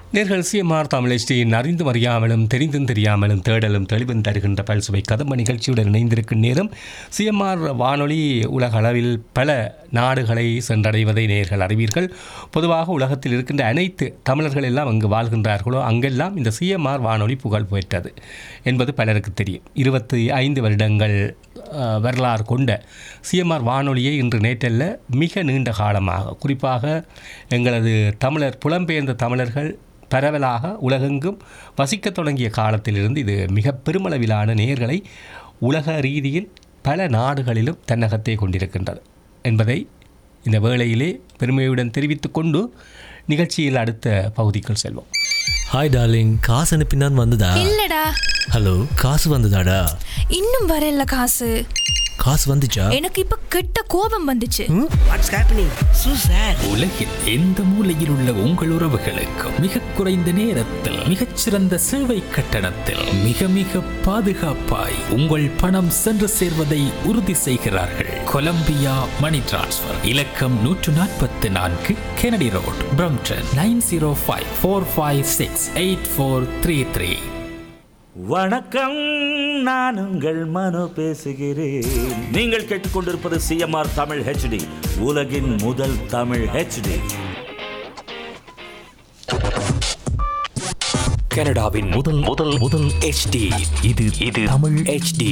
நேர்கள் சிஎம்ஆர் தமிழ் அறிந்தும் அறியாமலும் தெரிந்தும் தெரியாமலும் தேடலும் தெளிவும் தருகின்ற பல்சுவை கதம்ப நிகழ்ச்சியுடன் இணைந்திருக்கும் நேரம் சிஎம்ஆர் வானொலி உலக அளவில் பல நாடுகளை சென்றடைவதை நேர்கள் அறிவீர்கள் பொதுவாக உலகத்தில் இருக்கின்ற அனைத்து தமிழர்கள் எல்லாம் அங்கு வாழ்கின்றார்களோ அங்கெல்லாம் இந்த சிஎம்ஆர் வானொலி புகழ் பெற்றது என்பது பலருக்கு தெரியும் இருபத்தி ஐந்து வருடங்கள் அஹ், வரலாறு கொண்ட சிஎம்ஆர் வானொலியை இன்று நேற்றல்ல மிக நீண்ட காலமாக குறிப்பாக எங்களது தமிழர் புலம்பெயர்ந்த தமிழர்கள் பரவலாக உலகெங்கும் வசிக்கத் தொடங்கிய காலத்திலிருந்து இது மிக பெருமளவிலான நேயர்களை உலக ரீதியில் பல நாடுகளிலும் தன்னகத்தே கொண்டிருக்கின்றது என்பதை இந்த வேளையிலே பெருமையுடன் தெரிவித்துக் கொண்டு நிகழ்ச்சியில் அடுத்த பகுதிக்குள் செல்வோம் ஹாய் டார்லிங் காசு அனுப்பினான் வந்ததா இல்லடா ஹலோ காசு வந்ததாடா இன்னும் வரல காசு காசு வந்துச்சா எனக்கு இப்ப கெட்ட கோபம் வந்துச்சு வாட்ஸ் ஹேப்பனிங் சூ சார் உலகில் எந்த மூலையில் உள்ள உங்கள் உறவுகளுக்கும் மிக குறைந்த நேரத்தில் மிகச்சிறந்த சேவை கட்டணத்தில் மிக மிக பாதுகாப்பாய் உங்கள் பணம் சென்று சேர்வதை உறுதி செய்கிறார்கள் கொலம்பியா மணி டிரான்ஸ்ஃபர் இலக்கம் நூற்று நாற்பத்தி நான்கு Kennedy road Brampton nine zero five four five six eight four three three வணக்கம் நான் உங்கள் மனோ பேசுகிறேன் நீங்கள் கேட்டுக்கொண்டிருப்பது சிஎம்ஆர் தமிழ் ஹெச்டி உலகின் முதல் தமிழ் ஹெச்டி கனடாவின் முதல் முதல் முதல் HD இது இது தமிழ் HD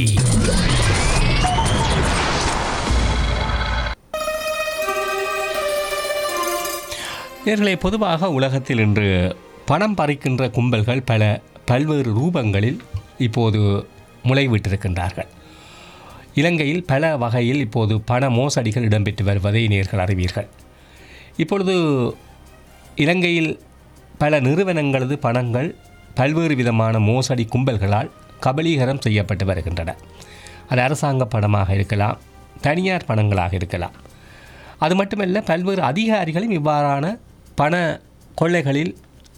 நேர்களே பொதுவாக உலகத்தில் இன்று பணம் பறிக்கின்ற கும்பல்கள் பல பல்வேறு ரூபங்களில் இப்போது முளைவிட்டிருக்கின்றார்கள் இலங்கையில் பல வகையில் இப்போது பண மோசடிகள் இடம்பெற்று வருவதை நேர்கள் அறிவீர்கள் இப்பொழுது இலங்கையில் பல நிறுவனங்களது பணங்கள் பல்வேறு விதமான மோசடி கும்பல்களால் கபலீகரம் செய்யப்பட்டு வருகின்றன அது அரசாங்க பணமாக இருக்கலாம் தனியார் பணங்களாக இருக்கலாம் அது மட்டுமல்ல பல்வேறு அதிகாரிகளும் இவ்வாறான பண கொள்ளைகளில்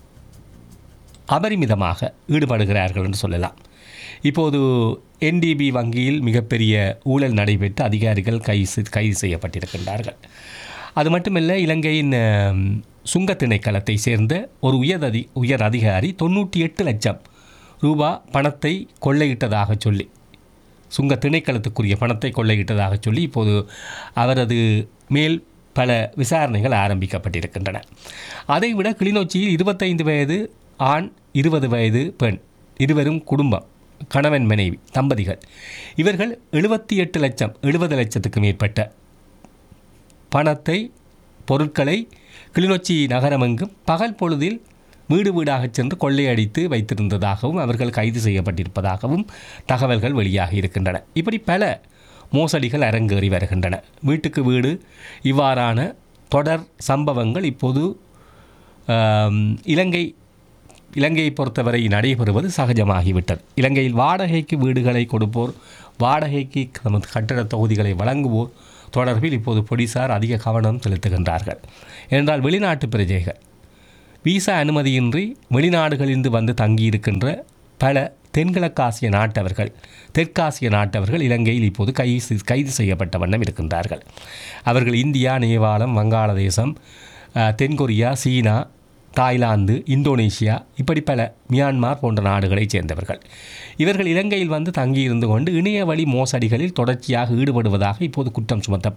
அபரிமிதமாக ஈடுபடுகிறார்கள் என்று சொல்லலாம் இப்போது என்டிபி வங்கியில் மிகப்பெரிய ஊழல் நடைபெற்று அதிகாரிகள் கைது கைது செய்யப்பட்டிருக்கின்றார்கள் அது மட்டுமல்ல இலங்கையின் அம், சுங்க திணைக்களத்தை சேர்ந்த ஒரு உயர் அதி உயர் அதிகாரி தொண்ணூற்றி எட்டு லட்சம் ரூபா பணத்தை கொள்ளையிட்டதாக சொல்லி சுங்க திணைக்களத்துக்குரிய பணத்தை கொள்ளையிட்டதாக சொல்லி இப்போது அவரது மேல் பல விசாரணைகள் ஆரம்பிக்கப்பட்டிருக்கின்றன அதைவிட கிளிநொச்சியில் இருபத்தைந்து வயது ஆண் இருபது வயது பெண் இருவரும் குடும்பம் கணவன் மனைவி தம்பதிகள் இவர்கள் எழுபத்தி எட்டு லட்சம் எழுபது லட்சத்துக்கு மேற்பட்ட பணத்தை பொருட்களை கிளிநொச்சி நகரமெங்கும் பகல் பொழுதில் வீடு வீடாகச் சென்று கொள்ளையடித்து வைத்திருந்ததாகவும் அவர்கள் கைது செய்யப்பட்டிருப்பதாகவும் தகவல்கள் வெளியாகி இருக்கின்றன இப்படி பல மோசடிகள் அரங்கேறி வருகின்றன வீட்டுக்கு வீடு இவ்வாறான தொடர் சம்பவங்கள் இப்போது ஆம், இலங்கை இலங்கையை பொறுத்தவரை நடைபெறுவது சகஜமாகிவிட்டது இலங்கையில் வாடகைக்கு வீடுகளை கொடுப்போர் வாடகைக்கு தமது கட்டடத் தொகுதிகளை வழங்குவோர் தொடர்பில் இப்போது போலீசார் அதிக கவனம் செலுத்துகின்றார்கள் ஏனென்றால் வெளிநாட்டு பிரஜைகள் விசா அனுமதியின்றி வெளிநாடுகளிலிருந்து வந்து தங்கியிருக்கின்ற பல தென்கிழக்காசிய நாட்டவர்கள் தெற்காசிய நாட்டவர்கள் இலங்கையில் இப்போது கைது கைது செய்யப்பட்ட வண்ணம் இருக்கின்றார்கள் அவர்கள் இந்தியா நேபாளம் வங்காளதேசம் அஹ், தென்கொரியா சீனா தாய்லாந்து இந்தோனேஷியா இப்படி பல மியான்மார் போன்ற நாடுகளைச் சேர்ந்தவர்கள் இவர்கள் இலங்கையில் வந்து தங்கியிருந்து கொண்டு இணைய வழி மோசடிகளில் தொடர்ச்சியாக ஈடுபடுவதாக இப்போது குற்றம் சுமத்தப்பட்டு